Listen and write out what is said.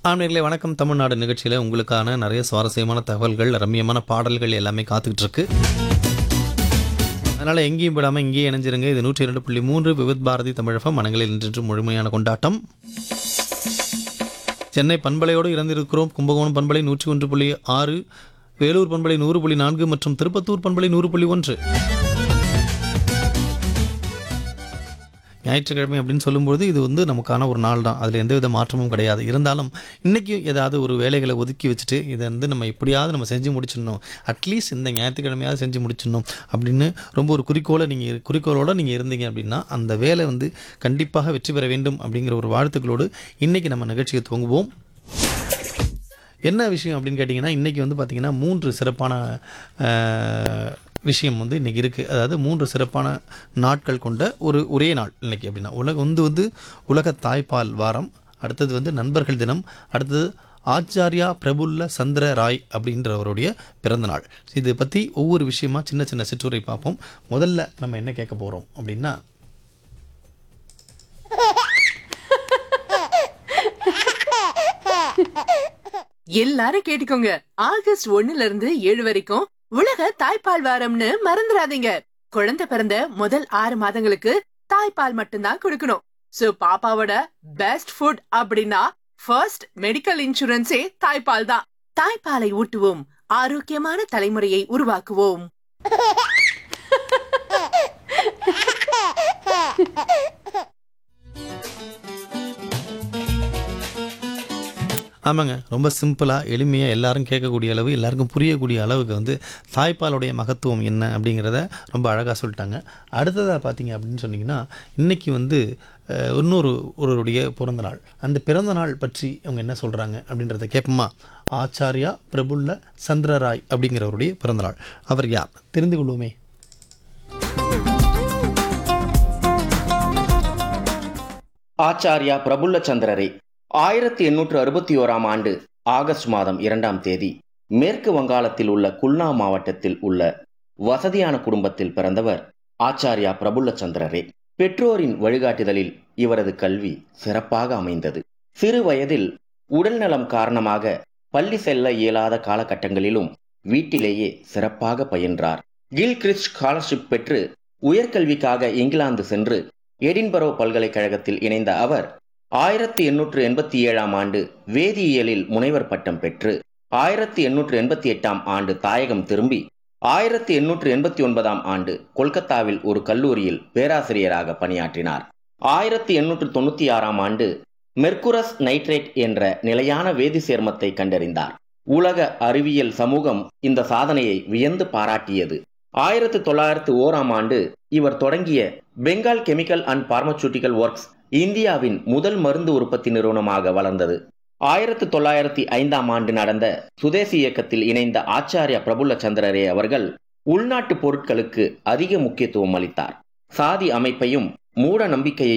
ஆன்மீர்களே வணக்கம் தமிழ்நாடு நிகழ்ச்சியில் உங்களுக்கான நிறைய சுவாரஸ்யமான தகவல்கள் ரம்மியமான பாடல்கள் எல்லாமே காத்துக்கிட்டு இருக்கு அதனால் எங்கேயும் விடாமல் இங்கேயே இணைஞ்சிருங்க இது நூற்றி இரண்டு புள்ளி மூன்று விவித் பாரதி தமிழகம் மனங்களில் இன்று முழுமையான கொண்டாட்டம் சென்னை பண்பலையோடு இறந்திருக்கிறோம் கும்பகோணம் பண்பலை நூற்றி ஒன்று புள்ளி ஆறு வேலூர் பண்பலை நூறு புள்ளி நான்கு மற்றும் திருப்பத்தூர் பண்பலை நூறு புள்ளி ஒன்று ஞாயிற்றுக்கிழமை அப்படின்னு சொல்லும்போது இது வந்து நமக்கான ஒரு நாள் தான் அதில் எந்த வித மாற்றமும் கிடையாது இருந்தாலும் இன்றைக்கி ஏதாவது ஒரு வேலைகளை ஒதுக்கி வச்சுட்டு இதை வந்து நம்ம எப்படியாவது நம்ம செஞ்சு முடிச்சிடணும் அட்லீஸ்ட் இந்த ஞாயிற்றுக்கிழமையாவது செஞ்சு முடிச்சிடணும் அப்படின்னு ரொம்ப ஒரு குறிக்கோளை நீங்கள் குறிக்கோளோடு நீங்கள் இருந்தீங்க அப்படின்னா அந்த வேலை வந்து கண்டிப்பாக வெற்றி பெற வேண்டும் அப்படிங்கிற ஒரு வாழ்த்துக்களோடு இன்றைக்கி நம்ம நிகழ்ச்சியை துவங்குவோம் என்ன விஷயம் அப்படின்னு கேட்டிங்கன்னா இன்றைக்கி வந்து பார்த்திங்கன்னா மூன்று சிறப்பான அஹ், விஷயம் வந்து இன்றைக்கி இருக்குது அதாவது மூன்று சிறப்பான நாட்கள் கொண்ட ஒரு ஒரே நாள் இன்றைக்கி அப்படின்னா உலக வந்து வந்து உலக தாய்ப்பால் வாரம் அடுத்தது வந்து நண்பர்கள் தினம் அடுத்தது ஆச்சாரியா பிரபுல்ல சந்திர ராய் அப்படின்றவருடைய பிறந்த நாள் இது பற்றி ஒவ்வொரு விஷயமா சின்ன சின்ன சிற்றுரை பார்ப்போம் முதல்ல நம்ம என்ன கேட்க போகிறோம் அப்படின்னா எல்லாரும் கேட்டுக்கோங்க ஆகஸ்ட் ஒண்ணுல இருந்து ஏழு வரைக்கும் உலக தாய்ப்பால் வாரம்னு மறந்துடாதீங்க குழந்தை பிறந்த முதல் ஆறு மாதங்களுக்கு தாய்ப்பால் மட்டும்தான் கொடுக்கணும் சோ பாப்பாவோட பெஸ்ட் ஃபுட் அப்படின்னா ஃபர்ஸ்ட் மெடிக்கல் இன்சூரன்ஸே தாய்ப்பால் தான் தாய்ப்பாலை ஊட்டுவோம் ஆரோக்கியமான தலைமுறையை உருவாக்குவோம் ஆமாங்க ரொம்ப சிம்பிளாக எளிமையாக எல்லாரும் கேட்கக்கூடிய அளவு எல்லாருக்கும் புரியக்கூடிய அளவுக்கு வந்து தாய்ப்பாலுடைய மகத்துவம் என்ன அப்படிங்கிறத ரொம்ப அழகாக சொல்லிட்டாங்க அடுத்ததாக பார்த்தீங்க அப்படின்னு சொன்னீங்கன்னா இன்றைக்கி வந்து அஹ், இன்னொரு ஒருவருடைய பிறந்த நாள் அந்த பிறந்த நாள் பற்றி அவங்க என்ன சொல்கிறாங்க அப்படின்றத கேட்போமா ஆச்சாரியா பிரபுல்ல சந்திரராய் அப்படிங்கிறவருடைய பிறந்த நாள் அவர் யார் தெரிந்து கொள்வோமே ஆச்சாரியா பிரபுல்ல சந்திரரே ஆயிரத்தி எண்ணூற்று அறுபத்தி ஓராம் ஆண்டு ஆகஸ்ட் மாதம் இரண்டாம் தேதி மேற்கு வங்காளத்தில் உள்ள குல்னா மாவட்டத்தில் உள்ள வசதியான குடும்பத்தில் பிறந்தவர் ஆச்சாரியா பிரபுல்ல சந்திரரே பெற்றோரின் வழிகாட்டுதலில் இவரது கல்வி சிறப்பாக அமைந்தது சிறு வயதில் உடல்நலம் காரணமாக பள்ளி செல்ல இயலாத காலகட்டங்களிலும் வீட்டிலேயே சிறப்பாக பயின்றார் கில் கிறிஸ்ட் ஸ்காலர்ஷிப் பெற்று உயர்கல்விக்காக இங்கிலாந்து சென்று எடின்பரோ பல்கலைக்கழகத்தில் இணைந்த அவர் ஆயிரத்தி எண்ணூற்று எண்பத்தி ஏழாம் ஆண்டு வேதியியலில் முனைவர் பட்டம் பெற்று ஆயிரத்தி எண்ணூற்று எண்பத்தி எட்டாம் ஆண்டு தாயகம் திரும்பி ஆயிரத்தி எண்ணூற்று எண்பத்தி ஒன்பதாம் ஆண்டு கொல்கத்தாவில் ஒரு கல்லூரியில் பேராசிரியராக பணியாற்றினார் ஆயிரத்தி எண்ணூற்று தொண்ணூற்றி ஆறாம் ஆண்டு மெர்குரஸ் நைட்ரேட் என்ற நிலையான வேதி சேர்மத்தை கண்டறிந்தார் உலக அறிவியல் சமூகம் இந்த சாதனையை வியந்து பாராட்டியது ஆயிரத்தி தொள்ளாயிரத்து ஓராம் ஆண்டு இவர் தொடங்கிய Bengal chemical and pharmaceutical works இந்தியாவின் முதல் மருந்து உற்பத்தி நிறுவனமாக வளர்ந்தது ஆயிரத்தி தொள்ளாயிரத்தி ஐந்தாம் ஆண்டு நடந்த சுதேசி இயக்கத்தில் இணைந்த ஆச்சாரியா பிரபுல்ல சந்திரரே அவர்கள் உள்நாட்டு பொருட்களுக்கு அதிக முக்கியத்துவம் அளித்தார் சாதி அமைப்பையும் மூட நம்பிக்கையை